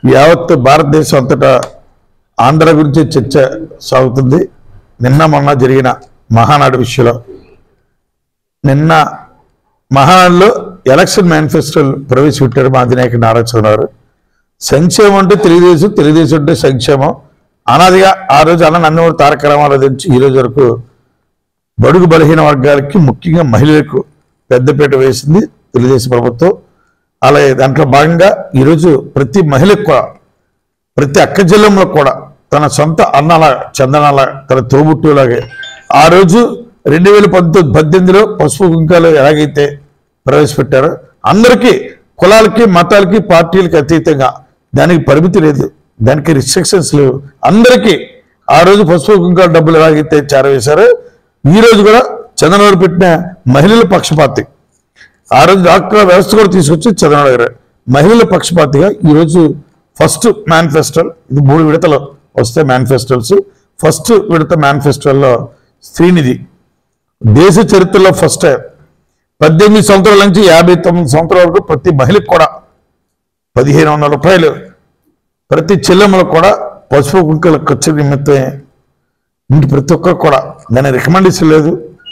యావత్ భారతదేశం అంతటా ఆంధ్ర గురించి చర్చ సాగుతుంది నిన్న మొన్న జరిగిన మహానాడు విషయంలో నిన్న మహానాడులో ఎలక్షన్ మేనిఫెస్టోలు ప్రవేశపెట్టారు మా అధినాయకుడు నారా చంద్రబాబు సంక్షేమం అంటే తెలుగుదేశం తెలుగుదేశం అంటే సంక్షేమం అనాదిగా ఆ రోజు అన్న నందమూరి తారక రామారావు నుంచి ఈ రోజు వరకు బడుగు బలహీన వర్గాలకి ముఖ్యంగా మహిళలకు పెద్దపీట వేసింది తెలుగుదేశం ప్రభుత్వం అలాగే దాంట్లో భాగంగా ఈరోజు ప్రతి మహిళకు కూడా ప్రతి అక్క జిల్లంలో కూడా తన సొంత అన్నాల చందనాల తన తోబుట్టులాగే ఆ రోజు రెండు వేల పంతొమ్మిది పద్దెనిమిదిలో పసుపు కుంకాలు ఎలాగైతే ప్రవేశపెట్టారో అందరికీ కులాలకి మతాలకి పార్టీలకి అతీతంగా దానికి పరిమితి లేదు దానికి రిస్ట్రిక్షన్స్ లేవు అందరికీ ఆ రోజు పసుపు కుంకాల డబ్బులు ఎలాగైతే చేరవేశారో ఈ రోజు కూడా చంద్రబాబు పెట్టిన మహిళల పక్షపాతి ఆ రోజు డాక్టర్ వ్యవస్థ కూడా తీసుకొచ్చి చంద్రబాబు గారు మహిళల పక్షపాతిగా ఈరోజు ఫస్ట్ మేనిఫెస్టో ఇది మూడు విడతలు వస్తే మేనిఫెస్టోల్స్ ఫస్ట్ విడత మేనిఫెస్టోల్లో శ్రీనిధి దేశ చరిత్రలో ఫస్ట్ టైం పద్దెనిమిది సంవత్సరాల నుంచి యాభై తొమ్మిది సంవత్సరాల వరకు ప్రతి మహిళకు కూడా పదిహేను వందల రూపాయలు ప్రతి చెల్లెమ్మలకు కూడా పసుపు కుంకల ఖర్చు నిమిత్తం ఇంటి ప్రతి ఒక్కరు కూడా దాని రికమెండేషన్ లేదు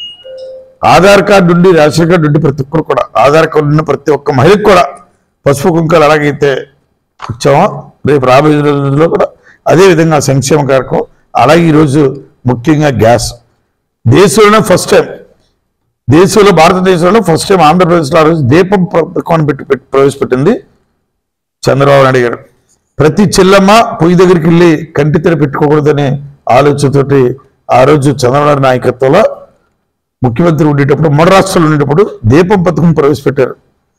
ఆధార్ కార్డు ఉండి రేషన్ కార్డు ఉండి ప్రతి ఒక్కరు కూడా ఆధార్ కార్డు ఉన్న ప్రతి ఒక్క మహిళకు కూడా పసుపు కుంకాలు ఎలాగైతే ఇచ్చామో రేపు రాబోయే రోజుల్లో కూడా అదే విధంగా సంక్షేమ కార్యక్రమం అలాగే ఈరోజు ముఖ్యంగా గ్యాస్ దేశంలోనే ఫస్ట్ టైం దేశంలో భారతదేశంలో ఫస్ట్ టైం ఆంధ్రప్రదేశ్లో ఆ రోజు దీపం పథకం పెట్టి పెట్టి ప్రవేశపెట్టింది చంద్రబాబు నాయుడు గారు ప్రతి చెల్లమ్మ పొయ్యి దగ్గరికి వెళ్ళి కంటి తెర పెట్టుకోకూడదనే ఆలోచనతోటి ఆ రోజు చంద్రబాబు నాయుడు నాయకత్వంలో ముఖ్యమంత్రి ఉండేటప్పుడు మూడు రాష్ట్రాలు ఉండేటప్పుడు దీపం పథకం ప్రవేశపెట్టారు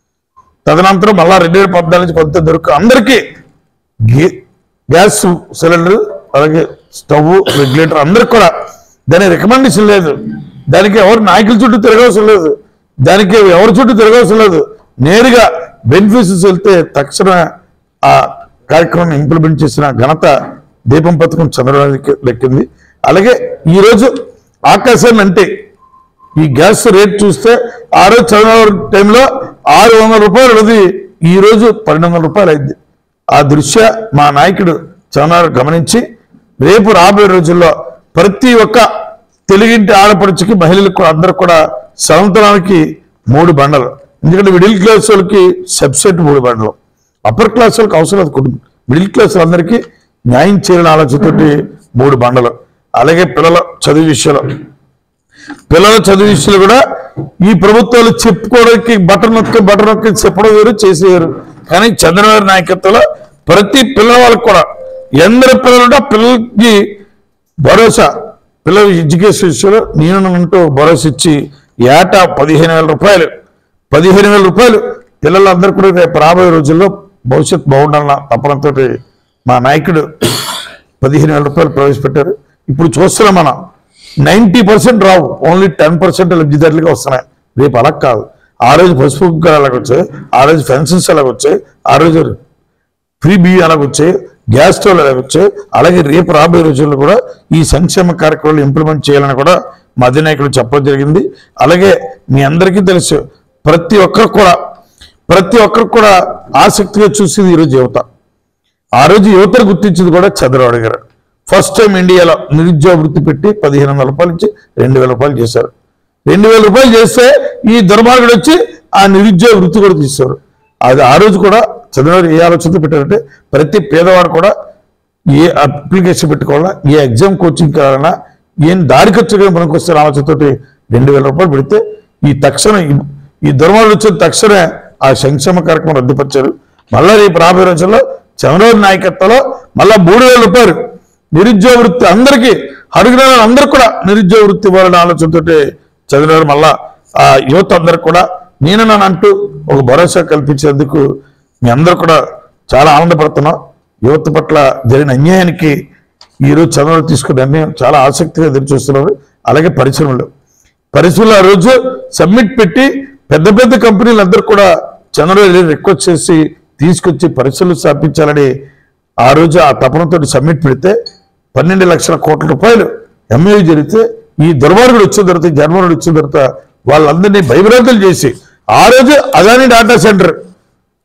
తదనంతరం మళ్ళా రెండు వేల పద్నాలుగు నుంచి పంతొమ్మిది వరకు అందరికీ గే- గ్యాస్ సిలిండర్ అలాగే స్టవ్ రెగ్యులేటర్ అందరికి కూడా దాని రికమెండేషన్ లేదు దానికి ఎవరు నాయకుల చుట్టూ తిరగవసరం లేదు దానికి ఎవరి చుట్టూ తిరగవసరం లేదు నేరుగా బెనిఫిట్స్ వెళ్తే తక్షణ ఆ కార్యక్రమం ఇంప్లిమెంట్ చేసిన ఘనత దీపం పథకం చంద్రబాబు లెక్కింది అలాగే ఈరోజు ఆకాశాన్ని అంటే ఈ గ్యాస్ రేట్ చూస్తే ఆ రోజు చంద్రబాబు టైంలో ఆరు వందల రూపాయలు ఉన్నది ఈ రోజు పన్నెండు వందల రూపాయలు అయింది ఆ దృశ్య మా నాయకుడు చంద్రబాబు గమనించి రేపు రాబోయే రోజుల్లో ప్రతి ఒక్క తెలుగింటి ఆడపడుచుకి మహిళలకు కూడా అందరూ కూడా సంవత్సరానికి మూడు బండలు ఎందుకంటే మిడిల్ క్లాస్ వాళ్ళకి సబ్సెట్ మూడు బండలు అప్పర్ క్లాస్ వాళ్ళకి అవసరం లేదు కుటుంబం మిడిల్ క్లాస్ అందరికీ న్యాయం చేయాలని ఆలోచనతోటి మూడు బండలు అలాగే పిల్లల చదువు విషయంలో పిల్లల చదువు విషయంలో కూడా ఈ ప్రభుత్వాలు చెప్పుకోవడానికి బటన్ నొక్కి బటన్ నొక్కి చెప్పడం వేరు చేసేవారు కానీ చంద్రబాబు నాయకత్వంలో ప్రతి పిల్లవాళ్ళకి కూడా ఎందరు పిల్లలు ఉంటే ఆ పిల్లలకి భరోసా పిల్లల ఎడ్యుకేషన్ విషయంలో నేను అంటూ భరోసా ఇచ్చి ఏటా పదిహేను వేల రూపాయలు పదిహేను వేల రూపాయలు పిల్లలందరూ కూడా రేపు రాబోయే రోజుల్లో భవిష్యత్ బాగుండాలన్న తపనతో మా నాయకుడు పదిహేను వేల రూపాయలు ప్రవేశపెట్టారు ఇప్పుడు చూస్తున్నాం మనం నైంటీ పర్సెంట్ రావు ఓన్లీ టెన్ పర్సెంట్ లబ్ధిదారులుగా వస్తున్నాయి రేపు అలా కాదు ఆ రోజు పసుపు కుంకాలు అలాగ వచ్చాయి ఆ రోజు ఫెన్సెస్ అలాగ వచ్చాయి ఆ రోజు ఫ్రీ బియ్యం అలాగ వచ్చాయి గ్యాస్ స్టవ్ అలాగ వచ్చాయి అలాగే రేపు రాబోయే రోజుల్లో కూడా ఈ సంక్షేమ కార్యక్రమాలు ఇంప్లిమెంట్ చేయాలని కూడా మా అధినాయకుడు చెప్పడం జరిగింది అలాగే మీ అందరికీ తెలుసు ప్రతి ఒక్కరు కూడా ప్రతి ఒక్కరు కూడా ఆసక్తిగా చూసింది ఈరోజు యువత ఆ రోజు యువతను గుర్తించింది కూడా చంద్రబాబు గారు ఫస్ట్ టైం ఇండియాలో నిరుద్యోగ వృత్తి పెట్టి పదిహేను వందల రూపాయల నుంచి రెండు వేల రూపాయలు చేశారు రెండు వేల రూపాయలు చేస్తే ఈ దుర్మార్గుడు వచ్చి ఆ నిరుద్యోగ వృత్తి కూడా తీశారు అది ఆ రోజు కూడా చంద్రబాబు ఏ ఆలోచనతో పెట్టారంటే ప్రతి పేదవాడు కూడా ఏ అప్లికేషన్ పెట్టుకోవాలన్నా ఏ ఎగ్జామ్ కోచింగ్ కావాలన్నా ఏం దారి ఖర్చుగా మనకు వస్తే ఆలోచనతోటి రెండు వేల రూపాయలు పెడితే ఈ తక్షణ ఈ- ఈ దుర్మార్గుడు వచ్చిన తక్షణమే ఆ సంక్షేమ కార్యక్రమం రద్దుపరిచారు మళ్ళా రేపు రాబోయే రోజుల్లో చంద్రబాబు నాయకత్వంలో మళ్ళా మూడు వేల రూపాయలు నిరుద్యోగ వృత్తి అందరికీ అడుగున అందరూ కూడా నిరుద్యోగ వృత్తి ఇవ్వాలనే ఆలోచనతో చంద్రబాబు మళ్ళా ఆ యువత అందరికి కూడా నేను నన్ను అంటూ ఒక భరోసా కల్పించేందుకు మీ అందరూ కూడా చాలా ఆనందపడుతున్నాం యువత పట్ల జరిగిన అన్యాయానికి ఈరోజు చంద్రబాబు తీసుకున్న నిర్ణయం చాలా ఆసక్తిగా ఎదురు చూస్తున్నారు అలాగే పరిశ్రమలు పరిశ్రమలు ఆ రోజు సబ్మిట్ పెట్టి పెద్ద పెద్ద కంపెనీలు అందరూ కూడా చంద్రబాబు రిక్వెస్ట్ చేసి తీసుకొచ్చి పరిశ్రమలు స్థాపించాలని ఆ రోజు ఆ తపనతో సబ్మిట్ పెడితే పన్నెండు లక్షల కోట్ల రూపాయలు ఎంఏ జరిగితే ఈ దుర్మార్గుడు వచ్చిన తర్వాత ఈ జన్మనుడు వచ్చిన తర్వాత వాళ్ళందరినీ భయభ్రాంతులు చేసి ఆ రోజు అదాని డాటా సెంటర్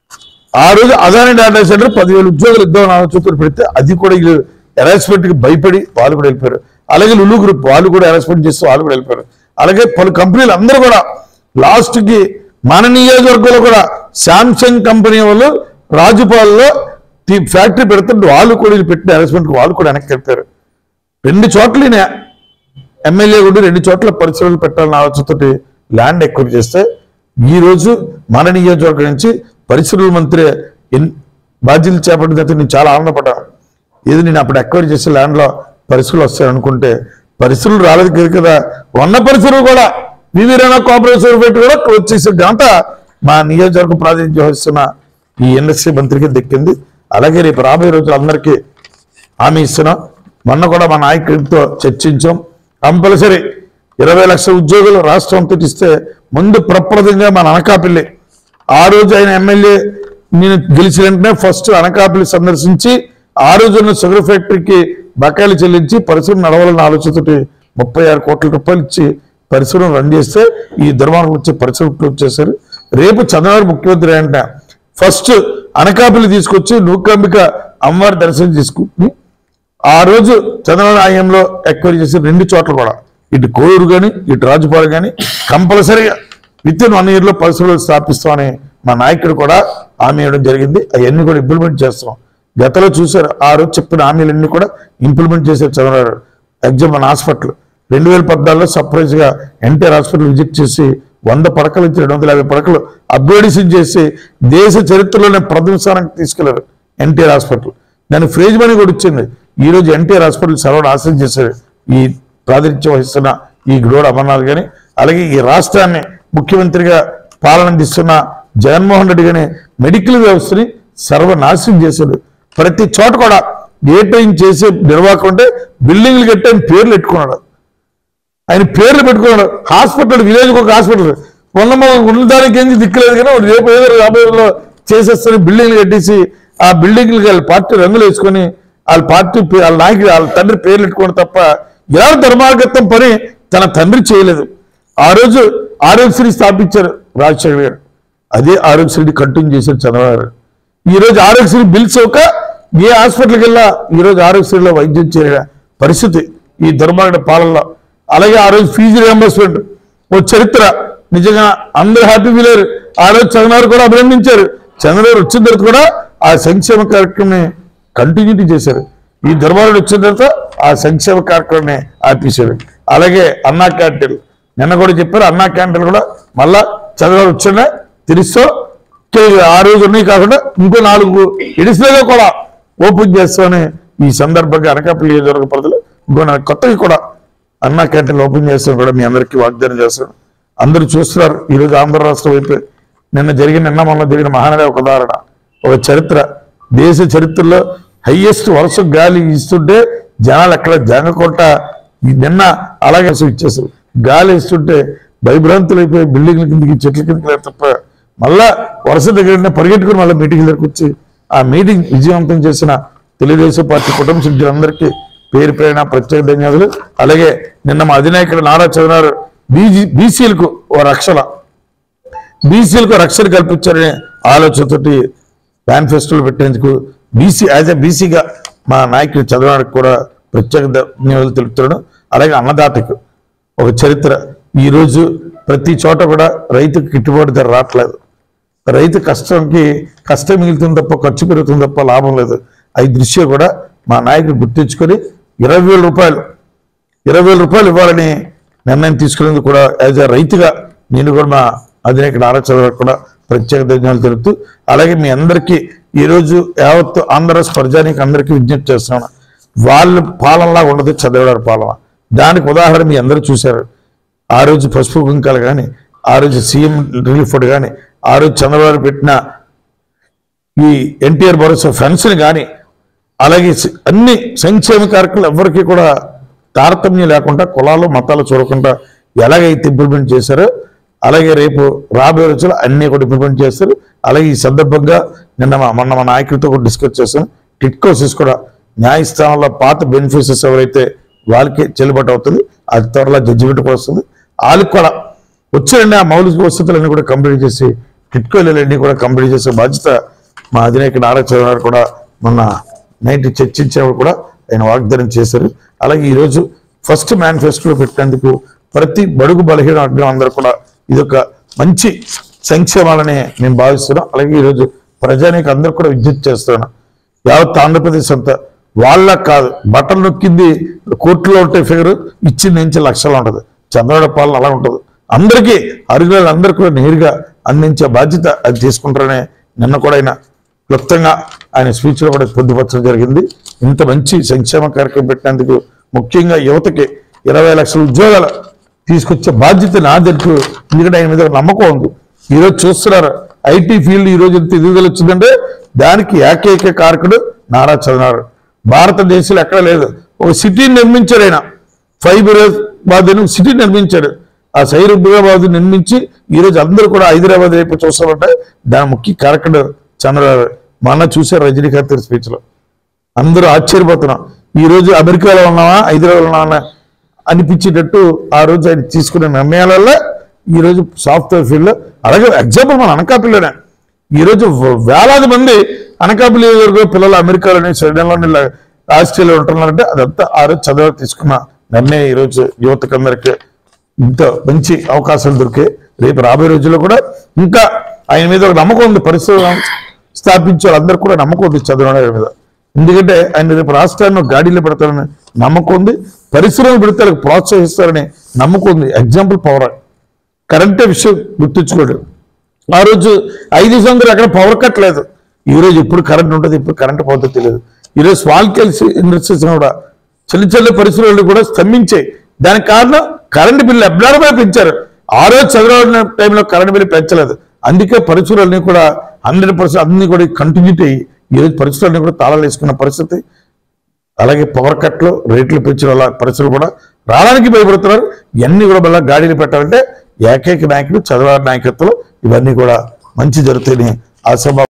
ఆ రోజు అదాని డేటా సెంటర్ పదివేల ఉద్యోగులు ఇద్దామని ఆలోచనతో పెడితే అది కూడా వీళ్ళు harassment కి భయపడి వాళ్ళు కూడా వెళ్ళిపోయారు అలాగే లులు గ్రూప్ వాళ్ళు కూడా హెరాస్మెంట్ చేస్తూ వాళ్ళు కూడా వెళ్ళిపోయారు అలాగే పలు కంపెనీలు అందరూ కూడా లాస్ట్ కి మన నియోజకవర్గంలో కూడా శాంసంగ్ కంపెనీ వాళ్ళు రాజుపాలలో ఫ్యాక్టరీ పెడుతుంటే వాళ్ళు కూడా వీళ్ళు పెట్టిన హెరాస్మెంట్ వాళ్ళు కూడా వెనక్కి వెళ్ళిపోయారు రెండు చోట్ల ఈయన ఎమ్మెల్యే ఉండి రెండు చోట్ల పరిశ్రమలు పెట్టాలని ఆలోచనతో ల్యాండ్ ఎక్వైర్ చేస్తే ఈ రోజు మన నియోజకవర్గం నుంచి పరిశ్రమల మంత్రి ఎన్- బాధ్యతలు చేపట్టిన తర్వాత నేను చాలా ఆనందపడ్డాను ఇది నేను అప్పుడు ఎక్వైర్ చేసే ల్యాండ్లో పరిశ్రమలు వస్తాయి అనుకుంటే పరిశ్రమలు రాలేదు కదా కదా ఉన్న పరిశ్రమలు కూడా వివిరైన కోఆపరేటివ్ పెట్టి కూడా వచ్చేసే ఘనత మా నియోజకవర్గ ప్రాతినిధ్యం వహిస్తున్న ఈ ఇండస్ట్రీ మంత్రికి దక్కింది అలాగే రేపు రాబోయే రోజులు అందరికీ హామీ ఇస్తున్నాం మొన్న కూడా మా నాయకుడితో చర్చించాం కంపల్సరీ ఇరవై లక్షల ఉద్యోగులు రాష్ట్రం అంతటి ఇస్తే ముందు ప్రప్రదంగా మన అనకాపల్లి ఆ రోజు ఆయన ఎమ్మెల్యే నేను గెలిచిన వెంటనే ఫస్ట్ అనకాపల్లి సందర్శించి ఆ రోజు ఉన్న షుగర్ ఫ్యాక్టరీకి బకాయిలు చెల్లించి పరిశ్రమ నడవాలన్న ఆలోచనతోటి ముప్పై ఆరు కోట్ల రూపాయలు ఇచ్చి పరిశ్రమ రన్ చేస్తే ఈ దుర్మార్గం వచ్చి పరిశ్రమ క్లోజ్ చేశారు రేపు చంద్రబాబు ముఖ్యమంత్రి అంటే ఫస్ట్ అనకాపల్లి తీసుకొచ్చి నూకాంబిక అమ్మవారి దర్శనం చేసుకుని ఆ రోజు చంద్రబాబు ఆయంలో ఎక్వైరీ చేసి రెండు చోట్ల కూడా ఇటు కోయూరు కానీ ఇటు రాజుపాడు కానీ కంపల్సరీగా విత్ ఇన్ వన్ ఇయర్లో పరిశ్రమలు స్థాపిస్తామని మా నాయకుడు కూడా హామీ ఇవ్వడం జరిగింది అవన్నీ కూడా ఇంప్లిమెంట్ చేస్తాం గతంలో చూశారు ఆ రోజు చెప్పిన హామీలన్నీ కూడా ఇంప్లిమెంట్ చేశారు చంద్రబాబు ఎగ్జామ్ మన హాస్పిటల్ రెండు వేల పద్నాలుగులో సర్ప్రైజ్ గా ఎన్టీఆర్ హాస్పిటల్ విజిట్ చేసి వంద పడకలు ఇచ్చి రెండు వందల యాభై పడకలు అప్గ్రేడేషన్ చేసి దేశ చరిత్రలోనే ప్రథమ స్థానానికి తీసుకెళ్లారు ఎన్టీఆర్ హాస్పిటల్ దాని ఫ్రేజ్ మనీ కూడా ఇచ్చింది ఈ రోజు ఎన్టీఆర్ హాస్పిటల్ సర్వడు ఆశ్రయం చేశారు ఈ ప్రాతినిధ్యం వహిస్తున్న ఈ గ్రోడ్ అమర్నాథ్ గాని అలాగే ఈ రాష్ట్రాన్ని ముఖ్యమంత్రిగా పాలన అందిస్తున్న జగన్మోహన్ రెడ్డి గాని మెడికల్ వ్యవస్థని సర్వనాశనం చేశాడు ప్రతి చోట కూడా ఏ టైం చేసే నిర్వాహకం అంటే బిల్డింగ్లు కట్టి ఆయన పేర్లు పెట్టుకున్నాడు ఆయన పేర్లు పెట్టుకున్నాడు హాస్పిటల్ విలేజ్ ఒక హాస్పిటల్ ఉన్న ఉండడానికి ఏం దిక్కులేదు కానీ వాడు రేపు ఏదో రాబోయేలో చేసేస్తారు బిల్డింగ్లు కట్టేసి ఆ బిల్డింగ్లకి వాళ్ళ పార్టీ రంగులు వేసుకొని వాళ్ళ పార్టీ పే- వాళ్ళ నాయకుడు వాళ్ళ తండ్రి పేర్లు పెట్టుకోవడం తప్ప ఎలా దుర్మార్గత్వం పని తన తండ్రి చేయలేదు ఆ రోజు ఆరోగ్యశ్రీ స్థాపించారు రాజశేఖర్ గారు అదే ఆరోగ్యశ్రీ కంటిన్యూ చేశారు చంద్రబాబు గారు ఈ రోజు ఆరోగ్యశ్రీ బిల్స్ ఒక ఏ హాస్పిటల్కి వెళ్ళా ఈ రోజు ఆరోగ్యశ్రీలో వైద్యం చేరే పరిస్థితి ఈ దుర్మార్గ పాలనలో అలాగే ఆ రోజు ఫీజు రియంబర్స్మెంట్ ఓ చరిత్ర నిజంగా అందరూ హ్యాపీ ఫీలర్ ఆ రోజు చంద్రబాబు కూడా అభినందించారు చంద్రబాబు వచ్చిన తర్వాత కూడా ఆ సంక్షేమ కార్యక్రమం కంటిన్యూటీ చేశారు ఈ దుర్మార్గుడు వచ్చిన తర్వాత ఆ సంక్షేమ కార్యక్రమాన్ని ఆపేశారు అలాగే అన్నా క్యాంటీన్ నిన్న కూడా చెప్పారు అన్నా క్యాంటీన్ కూడా మళ్ళా చంద్రబాబు వచ్చిన తెలుస్తూ కే- ఆ రోజు ఉన్నాయి కాకుండా ఇంకో నాలుగు ఎడిషనల్ గా కూడా ఓపెన్ చేస్తామని ఈ సందర్భంగా అనకాపల్లి నియోజకవర్గ ప్రజలు ఇంకో నాలుగు కొత్తవి కూడా అన్నా క్యాంటీన్లు ఓపెన్ చేస్తాం కూడా మీ అందరికీ వాగ్దానం చేస్తాను అందరూ చూస్తున్నారు ఈ రోజు ఆంధ్ర రాష్ట్రం వైపు నిన్న జరిగిన నిన్న మొన్న జరిగిన మహానది ఒక ఉదాహరణ ఒక చరిత్ర దేశ చరిత్రలో హైయెస్ట్ వర్షం గాలి ఇస్తుంటే జనాలు ఎక్కడ జంగకొట్ట ఈ నిన్న అలాగే అసలు ఇచ్చేసారు గాలి ఇస్తుంటే భయభ్రాంతులు అయిపోయి బిల్డింగ్ల కిందకి చెట్ల కిందకి వెళ్ళారు తప్ప మళ్ళా వరుస దగ్గర పరిగెట్టుకుని మళ్ళీ మీటింగ్ దగ్గరకు వచ్చి ఆ మీటింగ్ విజయవంతం చేసిన తెలుగుదేశం పార్టీ కుటుంబ సభ్యులందరికీ పేరు ప్రేరణ ప్రత్యేక ధన్యవాదాలు అలాగే నిన్న మా అధినాయకుడు నారా చంద్రబాబు బీజీ బీసీలకు ఓ రక్షణ బీసీలకు రక్షణ కల్పించారనే ఆలోచనతోటి మేనిఫెస్టోలు పెట్టేందుకు బీసీ యాజ్ ఎ బీసీగా మా నాయకుడు చంద్రబాబు కూడా ప్రత్యేక ధన్యవాదాలు తెలుపుతున్నాను అలాగే అన్నదాతకు ఒక చరిత్ర ఈ రోజు ప్రతి చోట కూడా రైతుకు గిట్టుబాటు ధర రావట్లేదు రైతు కష్టంకి కష్టం మిగులుతుంది తప్ప ఖర్చు పెరుగుతుంది తప్ప లాభం లేదు ఈ దృష్ట్యా కూడా మా నాయకుడు గుర్తించుకొని ఇరవై వేల రూపాయలు ఇరవై వేల రూపాయలు ఇవ్వాలని నిర్ణయం తీసుకునేందుకు కూడా యాజ్ ఎ రైతుగా నేను కూడా మా అధినాయకుడు నారా చంద్రబాబు కూడా ప్రత్యేక ధన్యవాదాలు తెలుపుతూ అలాగే మీ అందరికీ ఈరోజు యావత్ ఆంధ్ర ప్రజానికి అందరికీ విజ్ఞప్తి చేస్తున్నాను వాళ్ళ పాలనలా ఉండదు చంద్రబాబు పాలన దానికి ఉదాహరణ మీ అందరూ చూశారు ఆ రోజు పసుపు కుంకాలు కానీ ఆ రోజు సీఎం రిలీఫ్ ఫండ్ కానీ ఆ రోజు చంద్రబాబు పెట్టిన ఈ ఎన్టీఆర్ భరోసా ఫెన్స్ని కానీ అలాగే స- అన్ని సంక్షేమ కార్యక్రమాలు ఎవరికి కూడా తారతమ్యం లేకుండా కులాలు మతాలు చూడకుండా ఎలాగైతే ఇంప్లిమెంట్ చేశారో అలాగే రేపు రాబోయే రోజులు అన్ని కూడా ఇంప్లిమెంట్ చేస్తారు అలాగే ఈ సందర్భంగా నిన్న మా మొన్న మా నాయకులతో కూడా డిస్కస్ చేశాను టిట్కోసెస్ కూడా న్యాయస్థానంలో పాత బెనిఫిషరీస్ ఎవరైతే వాళ్ళకి చెల్లుబాటు అవుతుంది అది త్వరలో జడ్జిమెంట్ కూడా వస్తుంది వాళ్ళకి కూడా వచ్చేయండి ఆ మౌలిక వసతులన్నీ కూడా కంప్లీట్ చేసి టిట్కోలన్నీ కూడా కంప్లీట్ చేసే బాధ్యత మా అధినాయకుడు నారా చంద్రబాబు కూడా మొన్న నైట్ చర్చించినప్పుడు కూడా ఆయన వాగ్దానం చేశారు అలాగే ఈరోజు ఫస్ట్ మేనిఫెస్టోలో పెట్టేందుకు ప్రతి బడుగు బలహీన వర్గం అందరూ కూడా ఇది ఒక మంచి సంక్షేమాలని నేను భావిస్తున్నాను అలాగే ఈరోజు ప్రజానికి అందరూ కూడా విజ్ఞప్తి చేస్తున్నాను యావత్ ఆంధ్రప్రదేశ్ అంతా వాళ్ళ కాదు బట్టలు నొక్కింది కోర్టులో ఉంటే ఫిగర్ ఇచ్చింది నుంచి లక్షలు ఉంటుంది చంద్రబాబు పాలన అలా ఉంటుంది అందరికీ అరుగులు అందరూ కూడా నేరుగా అందించే బాధ్యత అది తీసుకుంటారనే నిన్న కూడా ఆయన క్లుప్తంగా ఆయన స్పీచ్లో కూడా పొందుపరచడం జరిగింది ఇంత మంచి సంక్షేమ కార్యక్రమం పెట్టినందుకు ముఖ్యంగా యువతకి ఇరవై లక్షల ఉద్యోగాలు తీసుకొచ్చే బాధ్యత నాదంటూ ఎందుకంటే ఆయన మీద ఒక నమ్మకం ఉంది ఈరోజు చూస్తున్నారు ఐటీ ఫీల్డ్ ఈ రోజు ఎంత ఎదుగుదల వచ్చిందంటే దానికి ఏకైక కారకుడు నారా చంద్రబాబు భారతదేశంలో ఎక్కడ లేదు ఒక సిటీని నిర్మించాడు ఆయన ఫైబరాబాద్ అని సిటీ నిర్మించాడు ఆ సైరబాబాద్ నిర్మించి ఈ రోజు అందరూ కూడా హైదరాబాద్ వైపు చూస్తామంటే దాని ముఖ్య కారకుడు చంద్రబాబు మొన్న చూశారు రజనీకాంత్ స్పీచ్ లో అందరూ ఆశ్చర్యపోతున్నాం ఈ రోజు అమెరికాలో ఉన్నావా హైదరాబాద్ ఉన్నావా అనిపించేటట్టు ఆ రోజు ఆయన తీసుకునే నిర్ణయాల వల్ల ఈ రోజు సాఫ్ట్వేర్ ఫీల్డ్ లో అలాగే ఎగ్జాంపుల్ మన అనకాపల్లిలోనే ఈ రోజు వేలాది మంది అనకాపల్లి వరకు పిల్లలు అమెరికాలోని స్వీడన్లోని ఇలా ఆస్ట్రేలియా ఉంటున్నారంటే అదంతా ఆ రోజు చదవ తీసుకున్న నిర్ణయం ఈ రోజు యువతకు అందరికీ ఇంత మంచి అవకాశాలు దొరికాయి రేపు రాబోయే రోజుల్లో కూడా ఇంకా ఆయన మీద ఒక నమ్మకం ఉంది పరిశ్రమ స్థాపించే వాళ్ళందరూ కూడా నమ్మకం ఉంది చంద్రబాబు నాయుడు మీద ఎందుకంటే ఆయన రేపు రాష్ట్రాన్ని ఒక గాడిలో పెడతారని నమ్మకం ఉంది పరిశ్రమ పెడతారు ప్రోత్సహిస్తారని నమ్మకం ఉంది ఎగ్జాంపుల్ పవర్ కరెంటే విషయం గుర్తుంచుకోడు ఆ రోజు ఐదు సంవత్సరాలు అక్కడ పవర్ కట్ లేదు ఈ రోజు ఇప్పుడు కరెంట్ ఉంటుంది ఇప్పుడు కరెంట్ పోతే తెలియదు ఈరోజు స్మాల్ కేల్స్ ఇండస్ట్రీస్ కూడా చిన్న చిన్న పరిశ్రమలు కూడా స్తంభించాయి దానికి కారణం కరెంట్ బిల్లు అబ్నార్మల్ పెంచారు ఆ రోజు చంద్రబాబు టైంలో కరెంట్ బిల్లు పెంచలేదు అందుకే పరిశ్రమలన్నీ కూడా హండ్రెడ్ పర్సెంట్ అన్ని కూడా కంటిన్యూటీ అయ్యి ఈ రోజు పరిశ్రమలన్నీ కూడా తాళాలు వేసుకున్న పరిస్థితి అలాగే పవర్ కట్లు రేట్లు పెంచిన వాళ్ళ పరిస్థితులు కూడా రావడానికి భయపడుతున్నారు ఇవన్నీ కూడా మళ్ళీ గాడిని పెట్టాలంటే ఏకైక నాయకుడు చంద్రబాబు నాయకత్వంలో ఇవన్నీ కూడా మంచి జరుగుతాయని ఆశాభావం